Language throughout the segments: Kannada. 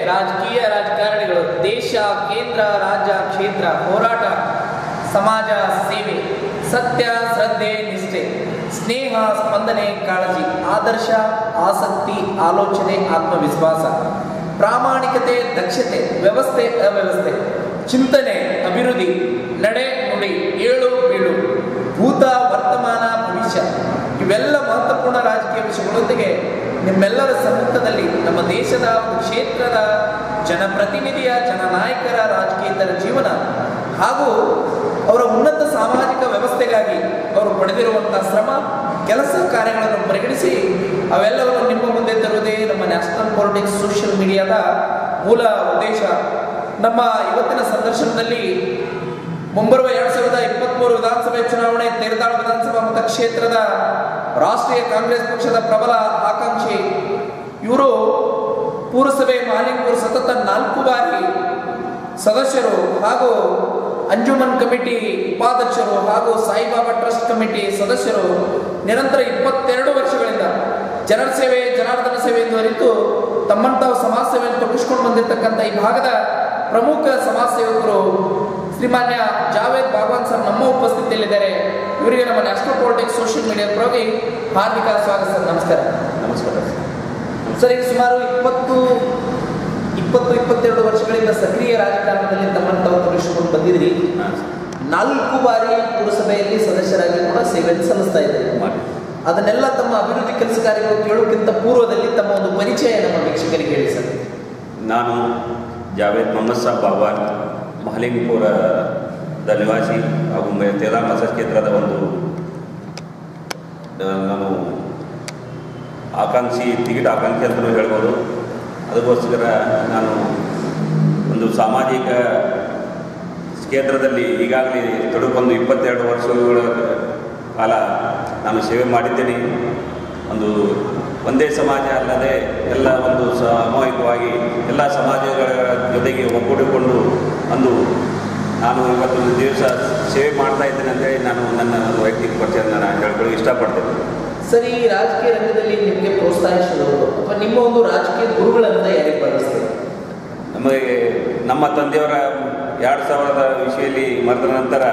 ರಾಜಕೀಯ ರಾಜಕಾರಣಿಗಳು ದೇಶ ಕೇಂದ್ರ ರಾಜ್ಯ ಕ್ಷೇತ್ರ ಹೋರಾಟ ಸಮಾಜ ಸೇವೆ ಸತ್ಯ ಶ್ರದ್ಧೆ ನಿಷ್ಠೆ ಸ್ನೇಹ ಸ್ಪಂದನೆ ಕಾಳಜಿ ಆದರ್ಶ ಆಸಕ್ತಿ ಆಲೋಚನೆ ಆತ್ಮವಿಶ್ವಾಸ ಪ್ರಾಮಾಣಿಕತೆ ದಕ್ಷತೆ ವ್ಯವಸ್ಥೆ ಅವ್ಯವಸ್ಥೆ ಚಿಂತನೆ ಅಭಿವೃದ್ಧಿ ನಡೆ ನುಡಿ ಏಳು ಬೀಳು ಭೂತ ವರ್ತಮಾನ ಭವಿಷ್ಯ ಇವೆಲ್ಲ ಮಹತ್ವಪೂರ್ಣ ರಾಜಕೀಯ ವಿಷಯಗಳೊಂದಿಗೆ ನಿಮ್ಮೆಲ್ಲರ ಸಮ್ಮುಖದಲ್ಲಿ ನಮ್ಮ ದೇಶದ ಒಂದು ಕ್ಷೇತ್ರದ ಜನಪ್ರತಿನಿಧಿಯ ಜನನಾಯಕರ ರಾಜಕೀಯತರ ಜೀವನ ಹಾಗೂ ಅವರ ಉನ್ನತ ಸಾಮಾಜಿಕ ವ್ಯವಸ್ಥೆಗಾಗಿ ಅವರು ಪಡೆದಿರುವಂತಹ ಶ್ರಮ ಕೆಲಸ ಕಾರ್ಯಗಳನ್ನು ಪರಿಗಣಿಸಿ ಅವೆಲ್ಲವನ್ನು ನಿಮ್ಮ ಮುಂದೆ ತರುವುದೇ ನಮ್ಮ ನ್ಯಾಷನಲ್ ಪಾಲಿಟಿಕ್ಸ್ ಸೋಷಿಯಲ್ ಮೀಡಿಯಾದ ಮೂಲ ಉದ್ದೇಶ ನಮ್ಮ ಇವತ್ತಿನ ಸಂದರ್ಶನದಲ್ಲಿ ಮುಂಬರುವ ಎರಡ್ ಸಾವಿರದ ಇಪ್ಪತ್ಮೂರು ವಿಧಾನಸಭೆ ಚುನಾವಣೆ ತೇರದಾಳ ವಿಧಾನಸಭಾ ಮತಕ್ಷೇತ್ರದ ರಾಷ್ಟ್ರೀಯ ಕಾಂಗ್ರೆಸ್ ಪಕ್ಷದ ಪ್ರಬಲ ಆಕಾಂಕ್ಷಿ ಇವರು ಪುರಸಭೆ ಮಾಲಿಂಗಪುರ ಸತತ ನಾಲ್ಕು ಬಾರಿ ಸದಸ್ಯರು ಹಾಗೂ ಅಂಜುಮನ್ ಕಮಿಟಿ ಉಪಾಧ್ಯಕ್ಷರು ಹಾಗೂ ಸಾಯಿಬಾಬಾ ಟ್ರಸ್ಟ್ ಕಮಿಟಿ ಸದಸ್ಯರು ನಿರಂತರ ಇಪ್ಪತ್ತೆರಡು ವರ್ಷಗಳಿಂದ ಜನರ ಸೇವೆ ಜನಾರ್ದನ ಸೇವೆ ಎಂದು ಅರಿತು ತಮ್ಮನ್ನು ತಾವು ಸಮಾಜ ಸೇವೆಯನ್ನು ತೊಡಗಿಸ್ಕೊಂಡು ಬಂದಿರತಕ್ಕಂಥ ಈ ಭಾಗದ ಪ್ರಮುಖ ಸಮಾಜ ಸೇವಕರು ಶ್ರೀಮಾನ್ಯ ಜಾವೇದ್ ಭಾಗವಾನ್ ಸರ್ ನಮ್ಮ ಉಪಸ್ಥಿತಿಯಲ್ಲಿದ್ದಾರೆ ಇವರಿಗೆ ನಮ್ಮ ನ್ಯಾಷನಲ್ ಪಾಲಿಟಿಕ್ಸ್ ಸೋಷಿಯಲ್ ಮೀಡಿಯಾ ಪರವಾಗಿ ಹಾರ್ದಿಕ ಸ್ವಾಗತ ಸರ್ ನಮಸ್ಕಾರ ನಮಸ್ಕಾರ ಸರ್ ಈಗ ಸುಮಾರು ಇಪ್ಪತ್ತು ಇಪ್ಪತ್ತು ಇಪ್ಪತ್ತೆರಡು ವರ್ಷಗಳಿಂದ ಸಕ್ರಿಯ ರಾಜಕಾರಣದಲ್ಲಿ ತಮ್ಮನ್ನು ತಾವು ತೊಡಗಿಸಿಕೊಂಡು ಬಂದಿದ್ರಿ ಹಾಂ ನಾಲ್ಕು ಬಾರಿ ಪುರಸಭೆಯಲ್ಲಿ ಸದಸ್ಯರಾಗಿ ಕೂಡ ಸೇವೆಯನ್ನು ಸಲ್ಲಿಸ್ತಾ ಇದ್ದಾರೆ ಮಾಡಿ ಅದನ್ನೆಲ್ಲ ತಮ್ಮ ಅಭಿವೃದ್ಧಿ ಕೆಲಸ ಕಾರ್ಯಗಳು ಕೇಳೋಕ್ಕಿಂತ ಪೂರ್ವದಲ್ಲಿ ತಮ್ಮ ಒಂದು ಪರಿಚಯ ನಮ್ಮ ವೀಕ್ಷಕರಿಗೆ ಹೇಳಿ ಸರ್ ನಾನು ಜಾವೇದ್ ಮೊಹಮ್ಮದ್ ಸಾಬ್ ಬಾಬಾರ್ ಮಹಲಿಂಗಪುರದ ನಿವಾಸಿ ಹಾಗೂ ಮೆ- ತೇರಾ ಮಸ ಕ್ಷೇತ್ರದ ಒಂದು ಆ, ನಾನು ಆಕಾಂಕ್ಷಿ ಟಿಕೆಟ್ ಆಕಾಂಕ್ಷಿ ಅಂತಲೂ ಹೇಳ್ಬೋದು ಅದಕ್ಕೋಸ್ಕರ ನಾನು ಒಂದು ಸಾಮಾಜಿಕ ಕ್ಷೇತ್ರದಲ್ಲಿ ಈಗಾಗಲೇ ತೊಡಗೊಂದು ಇಪ್ಪತ್ತೆರಡು ವರ್ಷಗಳ ಕಾಲ ನಾನು ಸೇವೆ ಮಾಡಿದ್ದೇನೆ ಒಂದು ಒಂದೇ ಸಮಾಜ ಅಲ್ಲದೆ ಎಲ್ಲ ಒಂದು ಸಾಮೂಹಿಕವಾಗಿ ಎಲ್ಲ ಸಮಾಜಗಳ ಜೊತೆಗೆ ಒಗ್ಗೂಡಿಕೊಂಡು ಒಂದು ನಾನು ಇವತ್ತೊಂದು ದಿವಸ ಸೇವೆ ಮಾಡ್ತಾ ಇದ್ದೇನೆ ಅಂತೇಳಿ ನಾನು ನನ್ನ ಒಂದು ವೈಯಕ್ತಿಕ ಪರಿಚಯ ನಾನು ಹೇಳ್ಕೊಳ್ಳಿ ಇಷ್ಟಪಡ್ತೇನೆ ಸರ್ ಈ ರಾಜಕೀಯ ರಂಗದಲ್ಲಿ ನಿಮಗೆ ಪ್ರೋತ್ಸಾಹಿಸಿದವರು ಅಥವಾ ನಿಮ್ಮ ಒಂದು ರಾಜಕೀಯ ಗುರುಗಳಂತ ಯಾರಿಗೆ ಭಾವಿಸ್ತೀರಿ ನಮಗೆ ನಮ್ಮ ತಂದೆಯವರ ಎರಡು ಸಾವಿರದ ವಿಷಯಲ್ಲಿ ಮರೆದ ನಂತರ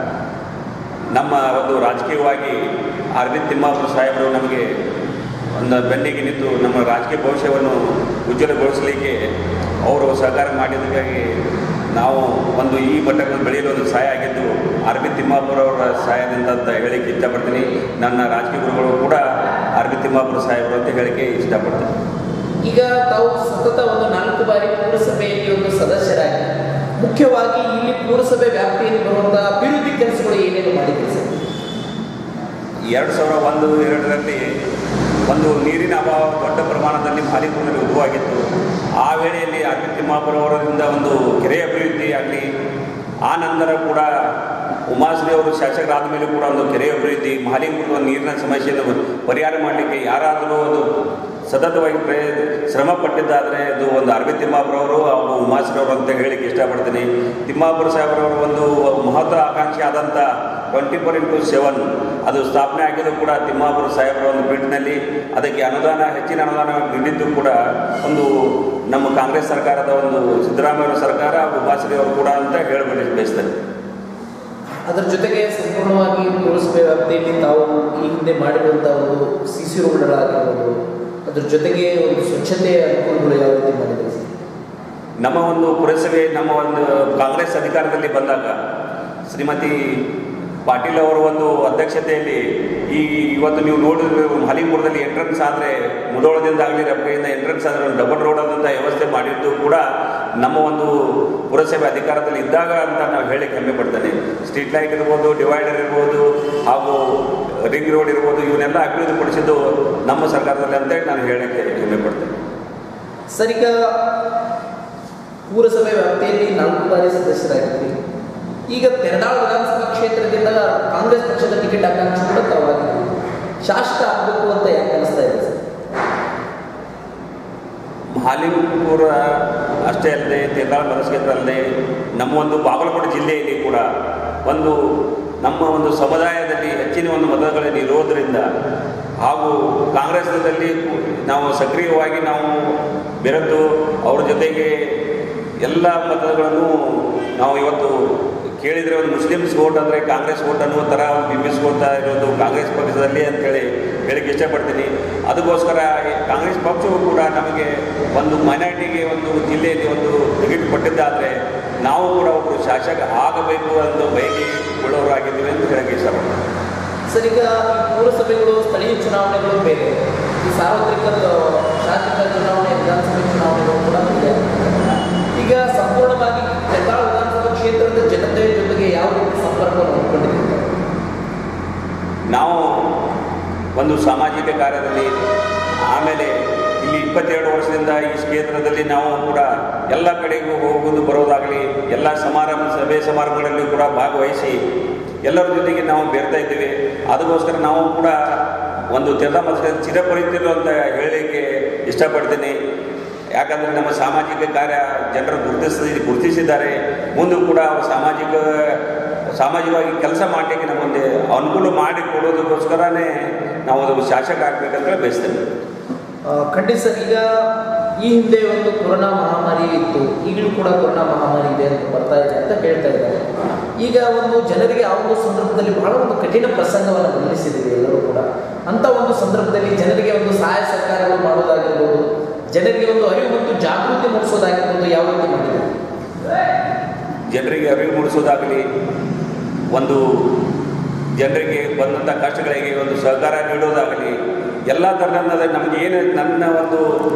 ನಮ್ಮ ಒಂದು ರಾಜಕೀಯವಾಗಿ ಅರವಿಂದ್ ತಿಮ್ಮಾಪುರ ಸಾಹೇಬರು ನಮಗೆ ಒಂದು ಬೆನ್ನಿಗೆ ನಿಂತು ನಮ್ಮ ರಾಜಕೀಯ ಭವಿಷ್ಯವನ್ನು ಉಜ್ವಲಗೊಳಿಸಲಿಕ್ಕೆ ಅವರು ಸಹಕಾರ ಮಾಡಿದ್ದಕ್ಕಾಗಿ ನಾವು ಒಂದು ಈ ಮಟ್ಟದಲ್ಲಿ ಬೆಳೆಯಲು ಒಂದು ಸಹಾಯ ಆಗಿದ್ದು ಅರವಿಂದ್ ತಿಮ್ಮಾಪುರ ಅವರ ಸಹಾಯದಿಂದ ಅಂತ ಹೇಳಿಕ್ಕೆ ಇಷ್ಟಪಡ್ತೀನಿ ನನ್ನ ರಾಜಕೀಯ ಗುರುಗಳು ಕೂಡ ಅರವಿಂದ್ ತಿಮ್ಮಾಪುರ ಸಾಹೇಬರು ಅಂತ ಹೇಳಿಕೆ ಇಷ್ಟಪಡ್ತೀನಿ ಈಗ ತಾವು ಸತತ ಒಂದು ನಾಲ್ಕು ಬಾರಿ ಪುರಸಭೆಯಲ್ಲಿ ಒಂದು ಸದಸ್ಯರಾಗಿ ಮುಖ್ಯವಾಗಿ ಇಲ್ಲಿ ಪುರಸಭೆ ವ್ಯಾಪ್ತಿಯಲ್ಲಿ ಬರುವಂತಹ ಅಭಿವೃದ್ಧಿ ಕೆಲಸಗಳು ಏನೇನು ಮಾಡಿದ್ದೀರಿ ಸರ್ ಎರಡು ಸಾವಿರ ಒಂದು ಎರಡರಲ್ಲಿ ಒಂದು ನೀರಿನ ಅಭಾವ ದೊಡ್ಡ ಪ್ರಮಾಣದಲ್ಲಿ ಮಾಲಿಪುರದಲ್ಲಿ ಉದ್ಭವಾಗಿತ್ತು ಆ ವೇಳೆಯಲ್ಲಿ ಅರವಿಂದ್ ತಿಮ್ಮಾಪುರ ಅವರಿಂದ ಒಂದು ಕೆರೆ ಅಭಿವೃದ್ಧಿ ಆಗಲಿ ಆ ನಂತರ ಕೂಡ ಉಮಾಶ್ರೀ ಅವರು ಶಾಸಕರಾದ ಮೇಲೆ ಕೂಡ ಒಂದು ಕೆರೆ ಅಭಿವೃದ್ಧಿ ಮಾಲಿಪುರದ ನೀರಿನ ಸಮಸ್ಯೆಯನ್ನು ಪರಿಹಾರ ಮಾಡಲಿಕ್ಕೆ ಯಾರಾದರೂ ಒಂದು ಸತತವಾಗಿ ಪ್ರಯ ಶ್ರಮ ಪಟ್ಟಿದ್ದಾದರೆ ಅದು ಒಂದು ಅರವಿಂದ್ ತಿಮ್ಮಾಪುರ ಅವರು ಹಾಗೂ ಉಮಾಶ್ರೀ ಅವರು ಅಂತ ಹೇಳಿಕ್ಕೆ ಇಷ್ಟಪಡ್ತೀನಿ ತಿಮ್ಮಾಪುರ ಸಾಹೇಬ್ರವರು ಒಂದು ಮಹತ್ವ ಆಕಾಂಕ್ಷಿ ಆದಂಥ ಟ್ವೆಂಟಿ ಫೋರ್ ಇಂಟು ಸೆವೆನ್ ಅದು ಸ್ಥಾಪನೆ ಆಗಿದ್ದು ಕೂಡ ತಿಮ್ಮಾಪುರ ಸಾಹೇಬರ ಒಂದು ಪೀಠನಲ್ಲಿ ಅದಕ್ಕೆ ಅನುದಾನ ಹೆಚ್ಚಿನ ಅನುದಾನ ನೀಡಿದ್ದು ಕೂಡ ಒಂದು ನಮ್ಮ ಕಾಂಗ್ರೆಸ್ ಸರ್ಕಾರದ ಒಂದು ಸಿದ್ದರಾಮಯ್ಯ ಸರ್ಕಾರ ಹಾಗೂ ಉಮಾಶ್ರೀ ಅವರು ಕೂಡ ಅಂತ ಹೇಳಬೇಡಿ ಬಯಸ್ತೇನೆ ಅದರ ಜೊತೆಗೆ ಸಂಪೂರ್ಣವಾಗಿ ಪುರಸಭೆ ವ್ಯಾಪ್ತಿಯಲ್ಲಿ ತಾವು ಈ ಹಿಂದೆ ಮಾಡಿರುವಂಥ ಒಂದು ಸಿ ಸಿ ರೋಡ್ಗಳಾಗಿರ್ಬೋದು ಅದ್ರ ಜೊತೆಗೆ ಒಂದು ಸ್ವಚ್ಛತೆಯ ಅನುಕೂಲಗಳು ಯಾವ ರೀತಿ ಮಾಡಿದ್ದಾರೆ ಸರ್ ನಮ್ಮ ಒಂದು ಪುರಸಭೆ ನಮ್ಮ ಒಂದು ಕಾಂಗ್ರೆಸ್ ಅಧಿಕಾರದಲ್ಲಿ ಬಂದಾಗ ಶ್ರೀಮತಿ ಪಾಟೀಲ್ ಅವರ ಒಂದು ಅಧ್ಯಕ್ಷತೆಯಲ್ಲಿ ಈ ಇವತ್ತು ನೀವು ನೋಡಿದ್ರೆ ಹಲಿಮೂರದಲ್ಲಿ ಎಂಟ್ರೆನ್ಸ್ ಆದರೆ ಮುದೋಳದಿಂದ ಆಗಲಿ ರಬ್ಬೆಯಿಂದ ಎಂಟ್ರೆನ್ಸ್ ಆದರೆ ಒಂದು ಡಬಲ್ ರೋಡ್ ಆದಂಥ ವ್ಯವಸ್ಥೆ ಮಾಡಿದ್ದು ಕೂಡ ನಮ್ಮ ಒಂದು ಪುರಸಭೆ ಅಧಿಕಾರದಲ್ಲಿ ಇದ್ದಾಗ ಅಂತ ನಾವು ಹೇಳಕ್ಕೆ ಹೆಮ್ಮೆ ಪಡ್ತೇನೆ ಸ್ಟ್ರೀಟ್ ಲೈಟ್ ಇರ್ಬೋದು ಡಿವೈಡರ್ ಇರ್ಬೋದು ಹಾಗೂ ರಿಂಗ್ ರೋಡ್ ಇರ್ಬೋದು ಇವನ್ನೆಲ್ಲ ಅಭಿವೃದ್ಧಿಪಡಿಸಿದ್ದು ನಮ್ಮ ಸರ್ಕಾರದಲ್ಲಿ ಅಂತೇಳಿ ನಾನು ಹೇಳಕ್ಕೆ ಹೆಮ್ಮೆ ಪಡ್ತೇನೆ ಸರ್ ಈಗ ಪುರಸಭೆ ವ್ಯಾಪ್ತಿಯಲ್ಲಿ ನಾಲ್ಕು ಬಾರಿ ಸದಸ್ಯರಾಗಿದ್ರಿ ಈಗ ತೆರನಾಳ್ ವಿಧಾನಸಭಾ ಕ್ಷೇತ್ರದಿಂದ ಕಾಂಗ್ರೆಸ್ ಪಕ್ಷದ ಟಿಕೆಟ್ ಆಕಾಂಕ್ಷಿ ಕೂಡ ತಾವಾಗಿದ್ದೀರಿ ಶಾಸಕ ಆಗಬೇಕು ಅಂತ ಯಾಕೆ ಅನಿಸ್ತಾ ಇದೆ ಸರ್ ಹಾಲಿಂಪುರ ಅಷ್ಟೇ ಅಲ್ಲದೆ ತೇರ್ನಾಳ್ ಮತಕ್ಷೇತ್ರ ಅಲ್ಲದೆ ನಮ್ಮ ಒಂದು ಬಾಗಲಕೋಟೆ ಜಿಲ್ಲೆಯಲ್ಲಿ ಕೂಡ ಒಂದು ನಮ್ಮ ಒಂದು ಸಮುದಾಯದಲ್ಲಿ ಹೆಚ್ಚಿನ ಒಂದು ಮತಗಳಲ್ಲಿ ಇರೋದರಿಂದ ಹಾಗೂ ಕಾಂಗ್ರೆಸ್ನಲ್ಲಿ ನಾವು ಸಕ್ರಿಯವಾಗಿ ನಾವು ಬೆರೆತು ಅವ್ರ ಜೊತೆಗೆ ಎಲ್ಲ ಮತಗಳನ್ನು ನಾವು ಇವತ್ತು ಕೇಳಿದರೆ ಒಂದು ಮುಸ್ಲಿಮ್ಸ್ ವೋಟ್ ಅಂದರೆ ಕಾಂಗ್ರೆಸ್ ವೋಟ್ ಅನ್ನುವ ಥರ ಬಿಂಬಿಸ್ಕೊಳ್ತಾ ಇರೋದು ಕಾಂಗ್ರೆಸ್ ಪಕ್ಷದಲ್ಲಿ ಅಂತೇಳಿ ಹೇಳಿಕ್ಕೆ ಇಷ್ಟಪಡ್ತೀನಿ ಅದಕ್ಕೋಸ್ಕರ ಈ ಕಾಂಗ್ರೆಸ್ ಪಕ್ಷವು ಕೂಡ ನಮಗೆ ಒಂದು ಮೈನಾರಿಟಿಗೆ ಒಂದು ಜಿಲ್ಲೆಯಲ್ಲಿ ಒಂದು ಟಿಕೆಟ್ ಕೊಟ್ಟಿದ್ದಾದರೆ ನಾವು ಕೂಡ ಒಬ್ಬರು ಶಾಸಕ ಆಗಬೇಕು ಅನ್ನೋ ಬಯಕೆ ಉಳ್ಳವರಾಗಿದ್ದೀವಿ ಅಂತ ಹೇಳಕ್ಕೆ ಇಷ್ಟಪಡ್ತೀನಿ ಸರ್ ಈಗ ಈ ಪೌರಸಭೆಗಳು ಸ್ಥಳೀಯ ಚುನಾವಣೆಗಳು ಬೇರೆ ಈ ಸಾರ್ವತ್ರಿಕ ಶಾಸಕ ಚುನಾವಣೆ ವಿಧಾನಸಭೆ ಚುನಾವಣೆಗಳು ಕೂಡ ಇದೆ ಈಗ ಸಂಪೂರ್ಣವಾಗಿ ಹೆಬ್ಬಾಳ ವಿಧಾನಸಭಾ ಕ್ಷೇತ್ರದ ಜನತೆಯ ಜೊತೆಗೆ ಯಾವ ರೀತಿ ಸಂಪರ್ಕವನ್ನು ಹೊಂದ್ಕೊಂಡಿದ್ದೀರಿ ನಾವು ಒಂದು ಸಾಮಾಜಿಕ ಕಾರ್ಯದಲ್ಲಿ ಆಮೇಲೆ ಇಲ್ಲಿ ಇಪ್ಪತ್ತೆರಡು ವರ್ಷದಿಂದ ಈ ಕ್ಷೇತ್ರದಲ್ಲಿ ನಾವು ಕೂಡ ಎಲ್ಲ ಕಡೆಗೂ ಹೋಗುವುದು ಬರೋದಾಗಲಿ ಎಲ್ಲ ಸಮಾರಂಭ ಸಭೆ ಸಮಾರಂಭಗಳಲ್ಲಿ ಕೂಡ ಭಾಗವಹಿಸಿ ಎಲ್ಲರ ಜೊತೆಗೆ ನಾವು ಬೆರ್ತಾ ಇದ್ದೀವಿ ಅದಕ್ಕೋಸ್ಕರ ನಾವು ಕೂಡ ಒಂದು ತೆರೆದ ಮನಸ್ಸಿನಲ್ಲಿ ಚಿರಪರಿತಿರು ಅಂತ ಹೇಳಲಿಕ್ಕೆ ಇಷ್ಟಪಡ್ತೀನಿ ಯಾಕಂದರೆ ನಮ್ಮ ಸಾಮಾಜಿಕ ಕಾರ್ಯ ಜನರು ಗುರುತಿಸಿ ಗುರುತಿಸಿದ್ದಾರೆ ಮುಂದೆ ಕೂಡ ಅವರು ಸಾಮಾಜಿಕ ಸಾಮಾಜಿಕವಾಗಿ ಕೆಲಸ ಮಾಡಲಿಕ್ಕೆ ನಮ್ಮೊಂದು ಅನುಕೂಲ ಮಾಡಿ ಕೊಡೋದಕ್ಕೋಸ್ಕರನೇ ನಾವು ಅದು ಶಾಸಕ ಆಗಬೇಕಂತ ಬಯಸ್ತೇವೆ ಆ, ಖಂಡಿತ ಸರ್ ಈಗ ಈ ಹಿಂದೆ ಒಂದು ಕೊರೋನಾ ಮಹಾಮಾರಿ ಇತ್ತು ಈಗಲೂ ಕೂಡ ಕೊರೋನಾ ಮಹಾಮಾರಿ ಇದೆ ಅಂತ ಬರ್ತಾ ಇದೆ ಅಂತ ಹೇಳ್ತಾ ಇದ್ದಾರೆ ಈಗ ಒಂದು ಜನರಿಗೆ ಆ ಒಂದು ಸಂದರ್ಭದಲ್ಲಿ ಬಹಳ ಒಂದು ಕಠಿಣ ಪ್ರಸಂಗವನ್ನು ಗಮನಿಸಿದ್ದೀವಿ ಎಲ್ಲರೂ ಕೂಡ ಅಂತ ಒಂದು ಸಂದರ್ಭದಲ್ಲಿ ಜನರಿಗೆ ಒಂದು ಸಹಾಯ ಸಹಕಾರಗಳು ಮಾಡೋದಾಗಿರ್ಬೋದು ಜನರಿಗೆ ಒಂದು ಅರಿವು ಮತ್ತು ಜಾಗೃತಿ ಮೂಡಿಸೋದಾಗಿರ್ಬೋದು ಯಾವ ರೀತಿ ಮಾಡಿದೆ ಜನರಿಗೆ ಅರಿವು ಮೂಡಿಸೋದಾಗಲಿ ಒಂದು ಜನರಿಗೆ ಬಂದಂಥ ಕಷ್ಟಗಳಿಗೆ ಒಂದು ಸಹಕಾರ ನೀಡೋದಾಗಲಿ ಎಲ್ಲ ಥರದ ನಮಗೆ ಏನು ನನ್ನ ಒಂದು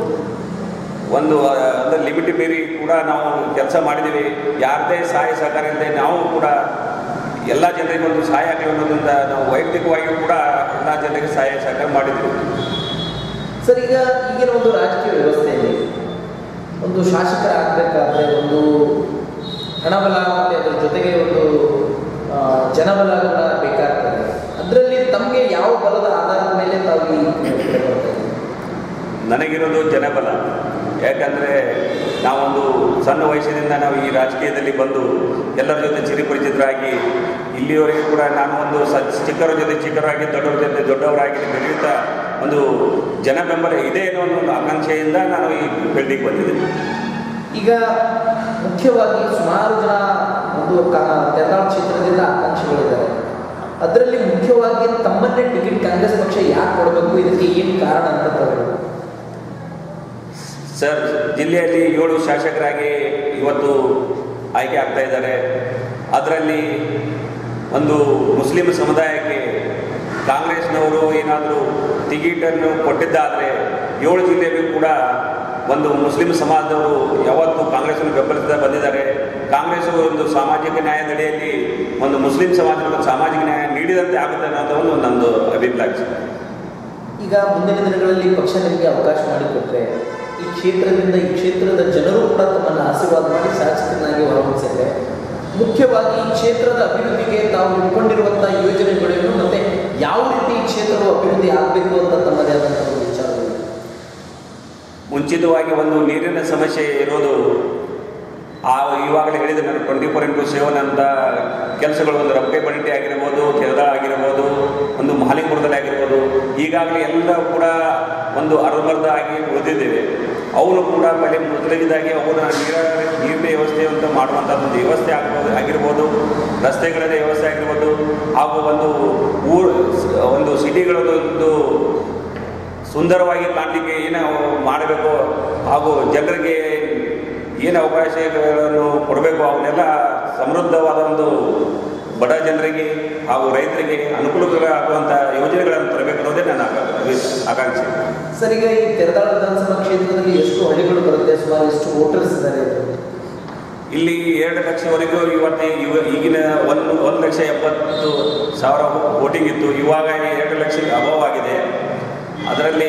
ಒಂದು ಆ, ಅಂದರೆ ಲಿಮಿಟ್ ಮೀರಿ ಕೂಡ ನಾವು ಕೆಲಸ ಮಾಡಿದ್ದೀವಿ ಯಾರದೇ ಸಹಾಯ ಸಹಕಾರ ಇಲ್ಲದೆ ನಾವು ಕೂಡ ಎಲ್ಲ ಜನರಿಗೆ ಒಂದು ಸಹಾಯ ಆಗಲಿ ಅನ್ನೋದ್ರಿಂದ ನಾವು ವೈಯಕ್ತಿಕವಾಗಿಯೂ ಕೂಡ ಎಲ್ಲ ಜನರಿಗೆ ಸಹಾಯ ಸಹಕಾರ ಮಾಡಿದ್ದೀವಿ ಸರ್ ಈಗ ಈಗಿನ ಒಂದು ರಾಜಕೀಯ ವ್ಯವಸ್ಥೆಯಲ್ಲಿ ಒಂದು ಶಾಸಕರಾಗಬೇಕಾದ್ರೆ ಒಂದು ಹಣಬಲ ಮತ್ತು ಅದರ ಜೊತೆಗೆ ಒಂದು ಆ, ಜನಬಲ ಕೂಡ ಬೇಕಾಗ್ತದೆ ಅದರಲ್ಲಿ ತಮಗೆ ಯಾವ ಬಲದ ಆಧಾರದ ಮೇಲೆ ತಾವು ಈ ಕಡೆ ಬರ್ತಾ ಇದ್ದೀರಿ? ನನಗಿರೋದು ಜನಬಲ ಯಾಕಂದರೆ ನಾವೊಂದು ಸಣ್ಣ ವಯಸ್ಸಿನಿಂದ ನಾವು ಈ ರಾಜಕೀಯದಲ್ಲಿ ಬಂದು ಎಲ್ಲರ ಜೊತೆ ಚಿರಿಪರಿಚಿತರಾಗಿ ಇಲ್ಲಿವರೆಗೆ ಕೂಡ ನಾನು ಒಂದು ಸ ಚಿಕ್ಕವರ ಜೊತೆ ಚಿಕ್ಕವರಾಗಿ ದೊಡ್ಡವರ ಜೊತೆ ದೊಡ್ಡವರಾಗಿ ಬೆಳೆಯುತ್ತಾ ಒಂದು ಜನ ಬೆಂಬಲ ಇದೆ ಅನ್ನೋ ಒಂದು ಆಕಾಂಕ್ಷೆಯಿಂದ ನಾನು ಈ ಫೀಲ್ಡಿಗೆ ಬಂದಿದ್ದೀನಿ ಈಗ ಮುಖ್ಯವಾಗಿ ಸುಮಾರು ಜನ ಒಂದು ತೆರನಾಳ ಕ್ಷೇತ್ರದಿಂದ ಆಕಾಂಕ್ಷಿಗಳಿದ್ದಾರೆ ಅದರಲ್ಲಿ ಮುಖ್ಯವಾಗಿ ತಮ್ಮನ್ನೇ ಟಿಕೆಟ್ ಕಾಂಗ್ರೆಸ್ ಪಕ್ಷ ಯಾಕೆ ಕೊಡಬೇಕು ಇದಕ್ಕೆ ಏನು ಕಾರಣ ಅಂತ ತಾವು ಹೇಳ್ಬೋದು? ಸರ್ ಜಿಲ್ಲೆಯಲ್ಲಿ ಏಳು ಶಾಸಕರಾಗಿ ಇವತ್ತು ಆಯ್ಕೆ ಆಗ್ತಾ ಇದ್ದಾರೆ ಅದರಲ್ಲಿ ಒಂದು ಮುಸ್ಲಿಂ ಸಮುದಾಯಕ್ಕೆ ಕಾಂಗ್ರೆಸ್ನವರು ಏನಾದರೂ ಟಿಕೆಟನ್ನು ಕೊಟ್ಟಿದ್ದಾದರೆ ಏಳು ಜಿಲ್ಲೆಯಲ್ಲೂ ಕೂಡ ಒಂದು ಮುಸ್ಲಿಂ ಸಮಾಜದವರು ಯಾವತ್ತೂ ಕಾಂಗ್ರೆಸ್ಸನ್ನು ಬೆಂಬಲಿಸ್ತಾ ಬಂದಿದ್ದಾರೆ ಕಾಂಗ್ರೆಸ್ ಒಂದು ಸಾಮಾಜಿಕ ನ್ಯಾಯದಡಿಯಲ್ಲಿ ಒಂದು ಮುಸ್ಲಿಂ ಸಮಾಜಕ್ಕೆ ಒಂದು ಸಾಮಾಜಿಕ ನ್ಯಾಯ ನೀಡಿದಂತೆ ಆಗುತ್ತೆ ಅನ್ನೋದು ಒಂದು ನಂದು ಅಭಿಪ್ರಾಯ ಸರ್. ಈಗ ಮುಂದಿನ ದಿನಗಳಲ್ಲಿ ಪಕ್ಷ ನಿಮಗೆ ಅವಕಾಶ ಮಾಡಿಕೊಟ್ರೆ ಈ ಕ್ಷೇತ್ರದಿಂದ ಈ ಕ್ಷೇತ್ರದ ಜನರು ಕೂಡ ತಮ್ಮನ್ನು ಆಶೀರ್ವಾದ ಮಾಡಿ ಶಾಸಕನಾಗಿ ಹೊರಹೊಮ್ಮಿಸಿದ್ರೆ ಮುಖ್ಯವಾಗಿ ಈ ಕ್ಷೇತ್ರದ ಅಭಿವೃದ್ಧಿಗೆ ತಾವು ಇಟ್ಕೊಂಡಿರುವಂಥ ಯೋಜನೆಗಳೇನು ಮತ್ತೆ ಯಾವ ರೀತಿ ಈ ಕ್ಷೇತ್ರವು ಅಭಿವೃದ್ಧಿ ಆಗಬೇಕು ಅಂತ ತಮ್ಮದೇ ಆದಂಥ ಒಂದು ವಿಚಾರಗಳು ಮುಂಚಿತವಾಗಿ ಒಂದು ನೀರಿನ ಸಮಸ್ಯೆ ಇರೋದು ಆ ಇವಾಗಲೇ ಹೇಳಿದೆ ನಾನು ಟ್ವೆಂಟಿ ಫೋರ್ ಇಂಟು ಸೆವೆನ್ ಅಂತ ಕೆಲಸಗಳು ಒಂದು ರಬ್ಬೆ ಬಂಡಿ ಆಗಿರ್ಬೋದು ಕೆರದ ಆಗಿರ್ಬೋದು ಒಂದು ಮಹಾಲಿಂಗಪುರದಲ್ಲಿ ಆಗಿರ್ಬೋದು ಈಗಾಗಲೇ ಎಲ್ಲ ಕೂಡ ಒಂದು ಅರ್ಧಮರ್ಧ ಆಗಿ ಉಳಿದಿದ್ದೇವೆ ಅವನು ಕೂಡ ಪಹಲೆ ಮೊದಲಿಗಿದಾಗಿ ಅವನ ನೀರ ನೀರಿನ ವ್ಯವಸ್ಥೆ ಅಂತ ಮಾಡುವಂಥ ಒಂದು ವ್ಯವಸ್ಥೆ ಆಗ್ಬೋದು ಆಗಿರ್ಬೋದು ರಸ್ತೆಗಳ ವ್ಯವಸ್ಥೆ ಆಗಿರ್ಬೋದು ಹಾಗೂ ಒಂದು ಊರು ಒಂದು ಸಿಟಿಗಳದೊಂದು ಸುಂದರವಾಗಿ ಕಾಣಲಿಕ್ಕೆ ಏನು ಮಾಡಬೇಕು ಹಾಗೂ ಜನರಿಗೆ ಏನು ಅವಕಾಶಗಳನ್ನು ಕೊಡಬೇಕು ಅವನ್ನೆಲ್ಲ ಸಮೃದ್ಧವಾದ ಒಂದು ಬಡ ಜನರಿಗೆ ಹಾಗೂ ರೈತರಿಗೆ ಅನುಕೂಲಕರವಾಗುವಂಥ ಯೋಜನೆಗಳನ್ನು ತರಬೇಕು ಅನ್ನೋದೇ ನನ್ನ ಆಕ- ಅಭಿ- ಆಕಾಂಕ್ಷೆ ಸರ್ ಈಗ ಈ ತೆರದಾಳ ವಿಧಾನಸಭಾ ಕ್ಷೇತ್ರದಲ್ಲಿ ಎಷ್ಟು ಹಳ್ಳಿಗಳು ಬರುತ್ತೆ ಸುಮಾರು ಎಷ್ಟು ವೋಟರ್ಸ್ ಇದ್ದಾರೆ ಇದರಲ್ಲಿ? ಇಲ್ಲಿ ಎರಡು ಲಕ್ಷವರೆಗೂ ಇವತ್ತು ಇವ ಈಗಿನ ಒಂದು ಒಂದು ಲಕ್ಷ ಎಪ್ಪತ್ತು ಸಾವಿರ ವೋಟಿಂಗ್ ಇತ್ತು ಇವಾಗ ಎರಡು ಲಕ್ಷಕ್ಕೆ ಅಭಾವ ಆಗಿದೆ ಅದರಲ್ಲಿ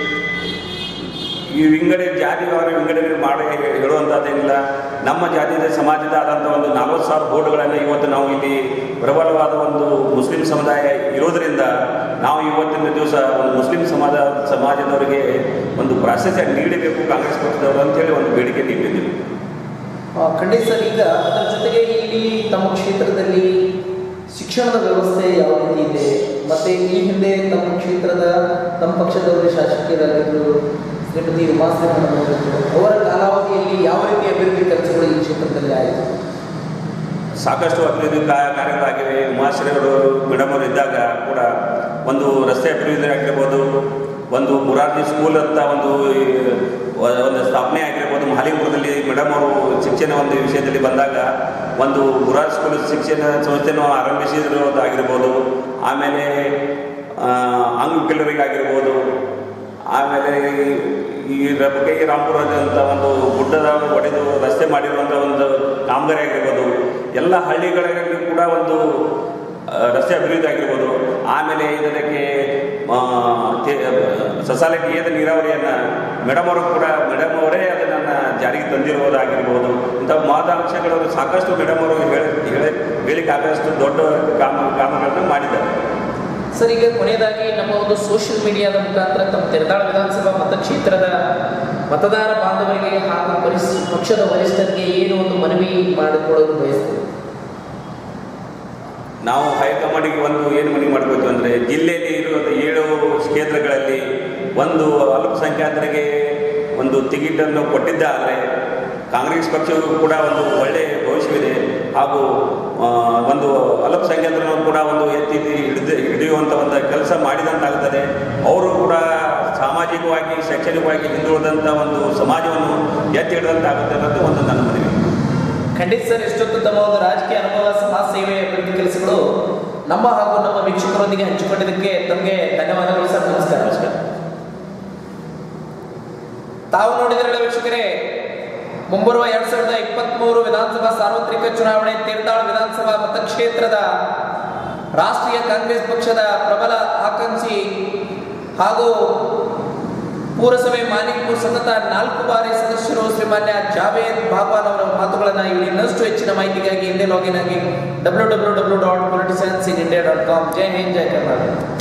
ಈ ವಿಂಗಡೆ ಜಾತಿವಾರ ವಿಂಗಡಣೆ ಮಾಡಿ ಹೇಳುವಂಥದ್ದೇನಿಲ್ಲ ನಮ್ಮ ಜಾತಿಯ ಸಮಾಜದ ಆದಂಥ ಒಂದು ನಲವತ್ತು ಸಾವಿರ ವೋಟ್ಗಳನ್ನು ಇವತ್ತು ನಾವು ಇಲ್ಲಿ ಪ್ರಬಲವಾದ ಒಂದು ಮುಸ್ಲಿಂ ಸಮುದಾಯ ಇರೋದರಿಂದ ನಾವು ಇವತ್ತಿನ ದಿವಸ ಒಂದು ಮುಸ್ಲಿಂ ಸಮಾಜ ಸಮಾಜದವರಿಗೆ ಒಂದು ಪ್ರಾಶಸ್ತ್ಯ ನೀಡಬೇಕು ಕಾಂಗ್ರೆಸ್ ಪಕ್ಷದವರು ಅಂತೇಳಿ ಒಂದು ಬೇಡಿಕೆ ನೀಡಿದ್ದೀವಿ ಆ, ಖಂಡಿತ ಸರ್ ಈಗ ಅದರ ಜೊತೆಗೆ ಇಲ್ಲಿ ತಮ್ಮ ಕ್ಷೇತ್ರದಲ್ಲಿ ಶಿಕ್ಷಣದ ವ್ಯವಸ್ಥೆ ಯಾವ ರೀತಿ ಇದೆ ಮತ್ತು ಈ ಹಿಂದೆ ತಮ್ಮ ಕ್ಷೇತ್ರದ ತಮ್ಮ ಪಕ್ಷದವರು ಶಾಸಕಿಯರಾಗಿದ್ದರು ಶ್ರೀಮತಿ ಉಮಾಶ್ರೀಮಣ್ಣವರು ಅವರ ಕಾಲಾವಧಿಯಲ್ಲಿ ಯಾವ ರೀತಿ ಅಭಿವೃದ್ಧಿ ಕೆಲಸಗಳು ಈ ಕ್ಷೇತ್ರದಲ್ಲಿ ಆಯಿತು ಸಾಕಷ್ಟು ಅಭಿವೃದ್ಧಿ ಕಾ- ಕಾರ್ಯಗಳಾಗಿವೆ ಉಮಾಶ್ರೀ ಅವರು ಮೇಡಮ್ ಅವರು ಇದ್ದಾಗ ಕೂಡ ಒಂದು ರಸ್ತೆ ಅಭಿವೃದ್ಧಿ ಆಗಿರ್ಬೋದು ಒಂದು ಮುರಾರ್ಜಿ ಸ್ಕೂಲ್ ಅಂತ ಒಂದು ಈ, ವ- ಒಂದು ಸ್ಥಾಪನೆ ಆಗಿರ್ಬೋದು ಮಹಾಲಿಂಗಪುರದಲ್ಲಿ ಮೇಡಮ್ ಅವರು ಶಿಕ್ಷಣ ಒಂದು ವಿಷಯದಲ್ಲಿ ಬಂದಾಗ ಒಂದು ಮುರಾರ್ ಸ್ಕೂಲ್ ಶಿಕ್ಷಣ ಸಂಸ್ಥೆಯನ್ನು ಆರಂಭಿಸಿರೋದಾಗಿರ್ಬೋದು ಆಮೇಲೆ ಆ, ಅಂಗವಿಕಲರಿಗಾಗಿರ್ಬೋದು ಆಮೇಲೆ ಈ ರಬಕೈ ರಾಮಪುರದ ಒಂದು ಗುಡ್ಡದ ಒಡೆದು ರಸ್ತೆ ಮಾಡಿರುವಂಥ ಒಂದು ಕಾಮಗಾರಿ ಆಗಿರ್ಬೋದು ಎಲ್ಲ ಹಳ್ಳಿಗಳಲ್ಲಿ ಕೂಡ ಒಂದು ಆ, ರಸ್ತೆ ಅಭಿವೃದ್ಧಿ ಆಗಿರ್ಬೋದು ಆಮೇಲೆ ಇದಕ್ಕೆ ಆ, ತೇ- ಸಸಾಲಕ್ಕೆ ಏದ ನೀರಾವರಿಯನ್ನು ಮೇಡಮ್ ಅವರು ಕೂಡ ಮೇಡಮ್ ಅವರೇ ಅದನ್ನು ಜಾರಿಗೆ ತಂದಿರುವುದಾಗಿರ್ಬೋದು ಇಂಥ ಮಹದಾಂಶಗಳು ಸಾಕಷ್ಟು ಮೇಡಮ್ ಅವರು ಹೇಳಿ ಹೇಳಿ ಹೇಳಿಕಾಗಷ್ಟು ದೊಡ್ಡ ಕಾಮ ಕಾಮಗಳನ್ನು ಮಾಡಿದ್ದಾರೆ ಸರ್ ಈಗ ಕೊನೆಯದಾಗಿ ನಮ್ಮ ಒಂದು ಸೋಷಿಯಲ್ ಮೀಡಿಯಾದ ಮುಖಾಂತರ ತಮ್ಮ ತೆರದಾಳ ವಿಧಾನಸಭಾ ಮತಕ್ಷೇತ್ರದ ಮತದಾರ ಬಾಂಧವರಿಗೆ ಹಾಗೂ ವರಿಷ್ಠ ಪಕ್ಷದ ವರಿಷ್ಠರಿಗೆ ಏನು ಒಂದು ಮನವಿ ಮಾಡಿಕೊಳ್ಳಲು ಬಯಸ್ತೇವೆ ನಾವು ಹೈಕಮಾಂಡಿಗೆ ಒಂದು ಏನು ಮನವಿ ಮಾಡ್ಕೋತೀವಿ ಅಂದರೆ ಜಿಲ್ಲೆಯಲ್ಲಿ ಇರುವಂಥ ಏಳು ಕ್ಷೇತ್ರಗಳಲ್ಲಿ ಒಂದು ಅಲ್ಪಸಂಖ್ಯಾತರಿಗೆ ಒಂದು ಟಿಕೆಟನ್ನು ಕೊಟ್ಟಿದ್ದಾದರೆ ಕಾಂಗ್ರೆಸ್ ಪಕ್ಷವು ಕೂಡ ಒಂದು ಒಳ್ಳೆಯ ಭವಿಷ್ಯವಿದೆ ಹಾಗೂ ಆ, ಒಂದು ಅಲ್ಪಸಂಖ್ಯಾತರನ್ನು ಕೂಡ ಒಂದು ಎತ್ತಿ ಹಿಡಿದು ಹಿಡಿಯುವಂಥ ಒಂದು ಕೆಲಸ ಮಾಡಿದಂತಾಗುತ್ತದೆ ಅವರು ಕೂಡ ಸಾಮಾಜಿಕವಾಗಿ ಶೈಕ್ಷಣಿಕವಾಗಿ ಹಿಂದುಳಿದಂಥ ಒಂದು ಸಮಾಜವನ್ನು ಎತ್ತಿ ಹಿಡಿದಂತಾಗುತ್ತೆ ಅನ್ನೋದು ಒಂದು ನನ್ನ ಮನವಿ ಖಂಡಿತ ಸರ್ ಇಷ್ಟೊತ್ತು ತಮ್ಮ ಒಂದು ರಾಜಕೀಯ ಅನುಭವ ಸಮಾಜ ಸೇವೆ ಅಭಿವೃದ್ಧಿ ಕೆಲಸಗಳು ನಮ್ಮ ಹಾಗೂ ನಮ್ಮ ವೀಕ್ಷಕರೊಂದಿಗೆ ಹಂಚಿಕೊಂಡಿದ್ದಕ್ಕೆ ತಮಗೆ ಧನ್ಯವಾದಗಳು ಸರ್ ನಮಸ್ಕಾರ ನಮಸ್ಕಾರ ತಾವು ನೋಡಿದ್ರಲ್ಲ ವೀಕ್ಷಕರೇ ಮುಂಬರುವ ಎರಡ್ ಸಾವಿರದ ಇಪ್ಪತ್ಮೂರು ವಿಧಾನಸಭಾ ಸಾರ್ವತ್ರಿಕ ಚುನಾವಣೆ ತೀರ್ಥಾಳ ವಿಧಾನಸಭಾ ಮತಕ್ಷೇತ್ರದ ರಾಷ್ಟ್ರೀಯ ಕಾಂಗ್ರೆಸ್ ಪಕ್ಷದ ಪ್ರಬಲ ಆಕಾಂಕ್ಷಿ ಹಾಗೂ ಪುರಸಭೆ ಮಾಲಿಕ್ಪುರ್ ಸತತ ನಾಲ್ಕು ಬಾರಿ ಸದಸ್ಯರು ಶ್ರೀಮಾನ್ಯ ಜಾವೇದ್ ಬಾಗ್ವಾನ್ ಅವರ ಮಾತುಗಳನ್ನು ಇಲ್ಲಿ ಇನ್ನಷ್ಟು ಹೆಚ್ಚಿನ ಮಾಹಿತಿಗಾಗಿ ಹಿಂದೆ ಲಾಗಿನ್ ಆಗಿ W W W dot politicians in India dot com ಜೈ ಹಿಂದ್ ಜೈ ಕರ್ನಾಟಕ